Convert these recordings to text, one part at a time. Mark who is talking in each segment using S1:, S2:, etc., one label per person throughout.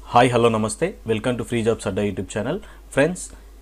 S1: hi hello నమస్తే welcome to free jobs Adda YouTube channel friends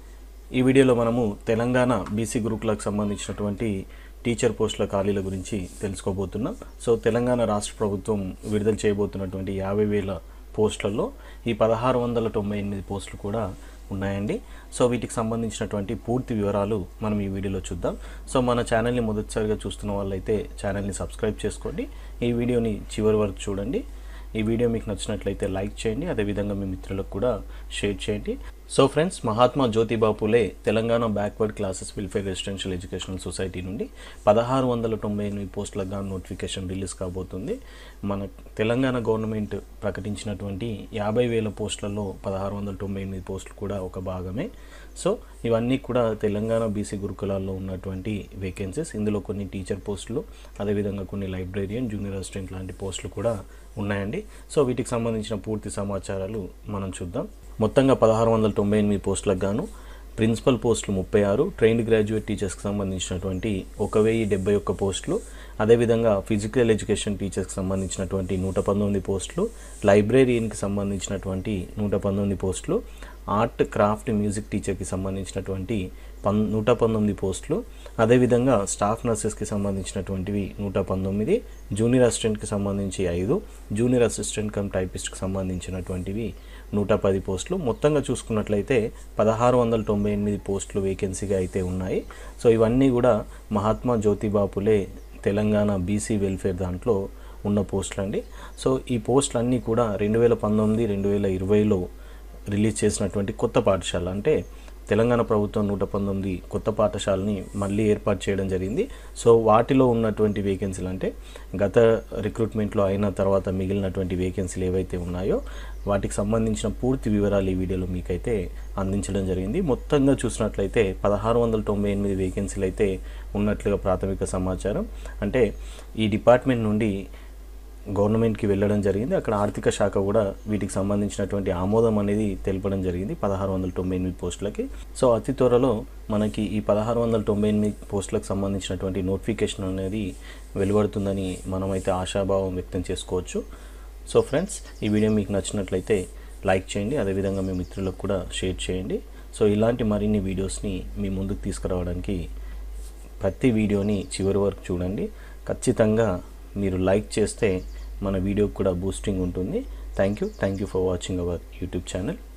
S1: ఈ వీడియోలో మనము తెలంగాణ బీసీ గ్రూపులకు సంబంధించినటువంటి టీచర్ పోస్టుల ఖాళీల గురించి తెలుసుకోబోతున్నాం సో తెలంగాణ రాష్ట్ర ప్రభుత్వం విడుదల చేయబోతున్నటువంటి యాభై వేల పోస్టులలో ఈ పదహారు వందల తొంభై ఎనిమిది పోస్టులు కూడా ఉన్నాయండి సో వీటికి సంబంధించినటువంటి పూర్తి వివరాలు మనం ఈ వీడియోలో చూద్దాం సో మన ఛానల్ని మొదటిసారిగా చూస్తున్న వాళ్ళైతే ఛానల్ని సబ్స్క్రైబ్ చేసుకోండి ఈ వీడియోని చివరి వరకు చూడండి ఈ వీడియో మీకు నచ్చినట్లయితే లైక్ చేయండి అదేవిధంగా మీ మిత్రులకు కూడా షేర్ చేయండి so friends Mahatma Jyotiba Phule Telangana backward classes welfare residential educational society నుండి పదహారు వందల తొంభై ఎనిమిది పోస్టులకు గాను నోటిఫికేషన్ రిలీజ్ కాబోతుంది మన తెలంగాణ గవర్నమెంట్ ప్రకటించినటువంటి యాభై వేల పోస్టులలో పదహారు వందల తొంభై ఎనిమిది పోస్టులు కూడా ఒక భాగమే సో ఇవన్నీ కూడా తెలంగాణ బీసీ గురుకులాల్లో ఉన్నటువంటి వేకెన్సీస్ ఇందులో కొన్ని టీచర్ పోస్టులు అదేవిధంగా కొన్ని లైబ్రేరియన్ జూనియర్ అసిస్టెంట్ లాంటి పోస్టులు కూడా ఉన్నాయండి సో వీటికి సంబంధించిన పూర్తి సమాచారాలు మనం చూద్దాం మొత్తంగా పదహారు వందల తొంభై ఎనిమిది పోస్టులకు గాను ప్రిన్సిపల్ పోస్టులు ముప్పై ఆరు ట్రైన్డ్ గ్రాడ్యుయేట్ టీచర్స్కి సంబంధించినటువంటి ఒక వెయ్యి డెబ్బై ఒక్క పోస్టులు అదేవిధంగా ఫిజికల్ ఎడ్యుకేషన్ టీచర్స్కి సంబంధించినటువంటి నూట పంతొమ్మిది పోస్టులు లైబ్రేరియన్కి సంబంధించినటువంటి నూట పంతొమ్మిది పోస్టులు ఆర్ట్ క్రాఫ్ట్ మ్యూజిక్ టీచర్కి సంబంధించినటువంటి పన్ నూట పంతొమ్మిది పోస్టులు అదేవిధంగా స్టాఫ్ నర్సెస్కి సంబంధించినటువంటివి నూట పంతొమ్మిది జూనియర్ అసిస్టెంట్కి సంబంధించి ఐదు జూనియర్ అసిస్టెంట్ కమ్ టైపిస్ట్కి సంబంధించినటువంటివి నూట పది పోస్టులు మొత్తంగా చూసుకున్నట్లయితే పదహారు వందల తొంభై ఎనిమిది పోస్టులు వేకెన్సీగా అయితే ఉన్నాయి సో ఇవన్నీ కూడా మహాత్మా జ్యోతిబా పులే తెలంగాణ బీసీ వెల్ఫేర్ దాంట్లో ఉన్న పోస్టులు అండి సో ఈ పోస్టులు అన్నీ కూడా రెండు వేల పంతొమ్మిది రెండు వేల ఇరవైలో రిలీజ్ చేసినటువంటి కొత్త పాఠశాల అంటే తెలంగాణ ప్రభుత్వం నూట పంతొమ్మిది కొత్త పాఠశాలని మళ్ళీ ఏర్పాటు చేయడం జరిగింది సో వాటిలో ఉన్నటువంటి వేకెన్సీలు అంటే గత రిక్రూట్మెంట్లో అయిన తర్వాత మిగిలినటువంటి వేకెన్సీలు ఏవైతే ఉన్నాయో వాటికి సంబంధించిన పూర్తి వివరాలు ఈ వీడియోలో మీకైతే అందించడం జరిగింది మొత్తంగా చూసినట్లయితే పదహారు వందల తొంభై ఎనిమిది వేకెన్సీలు అయితే ఉన్నట్లుగా ప్రాథమిక సమాచారం అంటే ఈ డిపార్ట్మెంట్ నుండి గవర్నమెంట్కి వెళ్ళడం జరిగింది అక్కడ ఆర్థిక శాఖ కూడా వీటికి సంబంధించినటువంటి ఆమోదం అనేది తెలపడం జరిగింది పదహారు వందల తొంభై ఎనిమిది పోస్టులకి సో అతి త్వరలో మనకి ఈ పదహారు వందల తొంభై ఎనిమిది పోస్టులకు సంబంధించినటువంటి నోటిఫికేషన్ అనేది వెలువడుతుందని మనమైతే ఆశాభావం వ్యక్తం చేసుకోవచ్చు సో ఫ్రెండ్స్ ఈ వీడియో మీకు నచ్చినట్లయితే లైక్ చేయండి అదేవిధంగా మీ మిత్రులకు కూడా షేర్ చేయండి సో ఇలాంటి మరిన్ని వీడియోస్ని మీ ముందుకు తీసుకురావడానికి ప్రతి వీడియోని చివరి వరకు చూడండి ఖచ్చితంగా మీరు లైక్ చేస్తే మన వీడియోకి కూడా బూస్టింగ్ ఉంటుంది thank you thank you for watching our YouTube channel